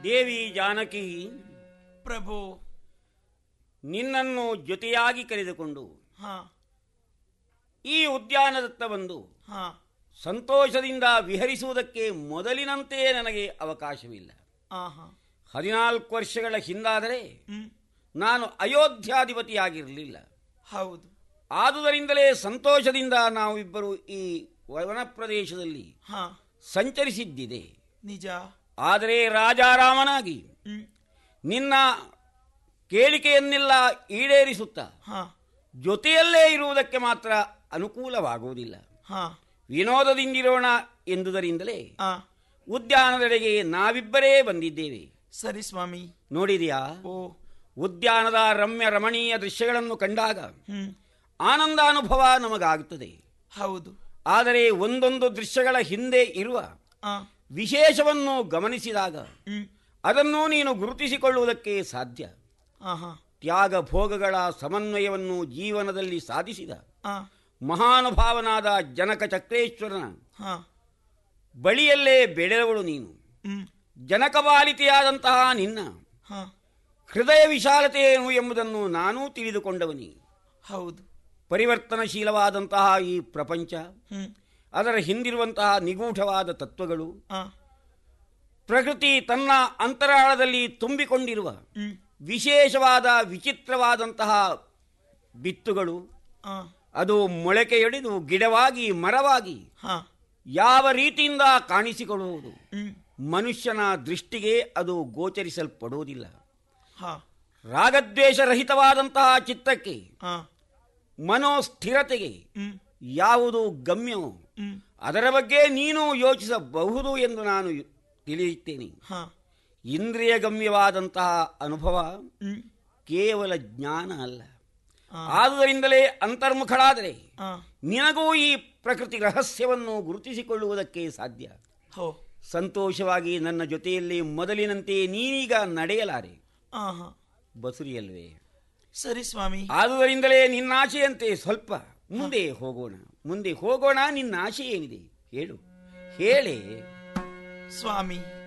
ದೇವಿ ಜಾನಕಿ ಪ್ರಭು ನಿನ್ನನ್ನು ಜೊತೆಯಾಗಿ ಕರೆದುಕೊಂಡು ಹಾ ಈ ಉದ್ಯಾನದತ್ತ ಬಂದು ಹಾ ಸಂತೋಷದಿಂದ ವಿಹರಿಸುವುದಕ್ಕೆ ಮೊದಲಿನಂತೆ ನನಗೆ ಅವಕಾಶವಿಲ್ಲ ಆಹಾ ಹದಿನಾಲ್ಕು ವರ್ಷಗಳ ಹಿಂದಾದರೆ ಹ್ಮ್ ನಾನು ಅಯೋಧ್ಯಾಧಿಪತಿಯಾಗಿರಲಿಲ್ಲ ಹೌದು ಆದುದರಿಂದಲೇ ಸಂತೋಷದಿಂದ ನಾವು ಇಬ್ಬರು ಈ ವನ ಪ್ರದೇಶದಲ್ಲಿ ಹಾ ಸಂಚರಿಸಿದ್ದಿದೆ ನಿಜ ಆದರೆ ರಾಜಾರಾಮನಾಗಿ ಹ್ಮ್ ನಿನ್ನ ಕೇಳಿಕೆಯನ್ನೆಲ್ಲ ಈಡೇರಿಸುತ್ತಾ ಹಾ ಜೊತೆಯಲ್ಲೇ ಇರುವುದಕ್ಕೆ ಮಾತ್ರ ಅನುಕೂಲವಾಗುವುದಿಲ್ಲ ಹಾ ವಿನೋದದಿಂದಿರೋಣ ಎಂದುದರಿಂದಲೇ ಆ ಉದ್ಯಾನದೆಡೆಗೆ ನಾವಿಬ್ಬರೇ ಬಂದಿದ್ದೇವೆ ಸರಿ ಸ್ವಾಮಿ ನೋಡಿದೆಯಾ ಓ ಉದ್ಯಾನದ ರಮ್ಯ ರಮಣೀಯ ದೃಶ್ಯಗಳನ್ನು ಕಂಡಾಗ ಹ್ಮ್ ಆನಂದಾನುಭವ ನಮಗಾಗುತ್ತದೆ ಹೌದು ಆದರೆ ಒಂದೊಂದು ದೃಶ್ಯಗಳ ಹಿಂದೆ ಇರುವ ಆ ವಿಶೇಷವನ್ನು ಗಮನಿಸಿದಾಗ ಹ್ಮ್ ಅದನ್ನು ನೀನು ಗುರುತಿಸಿಕೊಳ್ಳುವುದಕ್ಕೆ ಸಾಧ್ಯ ಆಹಾ ತ್ಯಾಗ ಭೋಗಗಳ ಸಮನ್ವಯವನ್ನು ಜೀವನದಲ್ಲಿ ಸಾಧಿಸಿದ ಆ ಮಹಾನುಭಾವನಾದ ಜನಕ ಚಕ್ರೇಶ್ವರನ ಹಾ ಬಳಿಯಲ್ಲೇ ಬೆಳೆದವಳು ನೀನು ಹ್ಮ್ ಜನಕಬಾಲಿತೆಯಾದಂತಹ ನಿನ್ನ ಹಾ ಹೃದಯ ವಿಶಾಲತೆ ಏನು ಎಂಬುದನ್ನು ನಾನೂ ತಿಳಿದುಕೊಂಡವನಿ ಹೌದು ಪರಿವರ್ತನಶೀಲವಾದಂತಹ ಈ ಪ್ರಪಂಚ ಹ್ಮ್ ಅದರ ಹಿಂದಿರುವಂತಹ ನಿಗೂಢವಾದ ತತ್ವಗಳು ಆ ಪ್ರಕೃತಿ ತನ್ನ ಅಂತರಾಳದಲ್ಲಿ ತುಂಬಿಕೊಂಡಿರುವ ಹ್ಮ್ ವಿಶೇಷವಾದ ವಿಚಿತ್ರವಾದಂತಹ ಬಿತ್ತುಗಳು ಆ ಅದು ಮೊಳಕೆಯೊಡೆದು ಗಿಡವಾಗಿ ಮರವಾಗಿ ಹಾ ಯಾವ ರೀತಿಯಿಂದ ಕಾಣಿಸಿಕೊಳ್ಳುವುದು ಹ್ಮ್ ಮನುಷ್ಯನ ದೃಷ್ಟಿಗೆ ಅದು ಗೋಚರಿಸಲ್ಪಡುವುದಿಲ್ಲ ಹಾ ರಾಗದ್ವೇಷರಹಿತವಾದಂತಹ ಚಿತ್ತಕ್ಕೆ ಆ ಮನೋಸ್ಥಿರತೆಗೆ ಹ್ಮ್ ಯಾವುದು ಗಮ್ಯವೋ ಹ್ಮ್ ಅದರ ಬಗ್ಗೆ ನೀನು ಯೋಚಿಸಬಹುದು ಎಂದು ನಾನು ತಿಳಿಯುತ್ತೇನೆ ಹಾ ಇಂದ್ರಿಯ ಗಮ್ಯವಾದಂತಹ ಅನುಭವ ಹ್ಮ್ ಕೇವಲ ಜ್ಞಾನ ಅಲ್ಲ ಆ ಆದುದರಿಂದಲೇ ಅಂತರ್ಮುಖಳಾದರೆ ಆ ನಿನಗೂ ಈ ಪ್ರಕೃತಿ ರಹಸ್ಯವನ್ನು ಗುರುತಿಸಿಕೊಳ್ಳುವುದಕ್ಕೆ ಸಾಧ್ಯ ಹೋ ಸಂತೋಷವಾಗಿ ನನ್ನ ಜೊತೆಯಲ್ಲಿ ಮೊದಲಿನಂತೆ ನೀನೀಗ ನಡೆಯಲಾರೆ ಆಹಾ ಬಸುರಿಯಲ್ವೇ ಸರಿ ಸ್ವಾಮಿ ಆದುದರಿಂದಲೇ ನಿನ್ನ ಆಶೆಯಂತೆ ಸ್ವಲ್ಪ ಮುಂದೆ ಹೋಗೋಣ ಮುಂದೆ ಹೋಗೋಣ ನಿನ್ನ ಆಶೆ ಏನಿದೆ ಹೇಳು ಹೇಳೇ ಸ್ವಾಮಿ